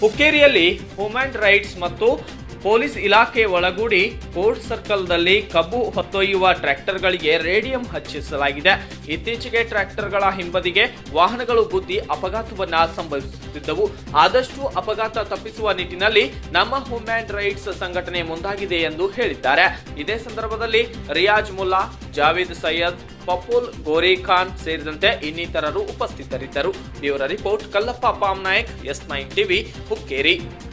ಹುಕ್ಕೇರಿಯಲ್ಲಿ human rights ಮತ್ತು police ಇಲಾಖೆ ಒಳಗೂಡಿ ಕೋರ್ಟ್ ಸರ್ಕಲ್ದಲ್ಲಿ ಕಬ್ಬು ಹೊತ್ತೊಯ್ಯುವ ಟ್ರ್ಯಾಕ್ಟರ್ಗಳಿಗೆ ರೇಡಿಯಂ ಹಚ್ಚಿಸಲಾಗಿದೆ ಇತ್ತೀಚೆಗೆ ಟ್ರ್ಯಾಕ್ಟರ್ಗಳ ಹಿಂಬದಿಗೆ ವಾಹನಗಳು ಗುದ್ದಿ ಅಪಘಾತವನ್ನ ಸಂಭವಿಸುತ್ತಿದ್ದವು ಆದಷ್ಟು ಅಪಘಾತ ತಪ್ಪಿಸುವ ನಿಟ್ಟಿನಲ್ಲಿ ನಮ್ಮ ಹ್ಯೂಮನ್ ರೈಟ್ಸ್ ಸಂಘಟನೆ ಮುಂದಾಗಿದೆ ಎಂದು ಹೇಳಿದ್ದಾರೆ ಇದೇ ಸಂದರ್ಭದಲ್ಲಿ ರಿಯಾಜ್ ಮುಲ್ಲಾ ಜಾವೇದ್ ಸೈಯದ್ ಪಪುಲ್ ಗೋರಿ ಖಾನ್ ಸೇರಿದಂತೆ ಇನ್ನಿತರರು ಉಪಸ್ಥಿತರಿದ್ದರು bureau report Kallappa Pamnayak S nine TV Hukkeri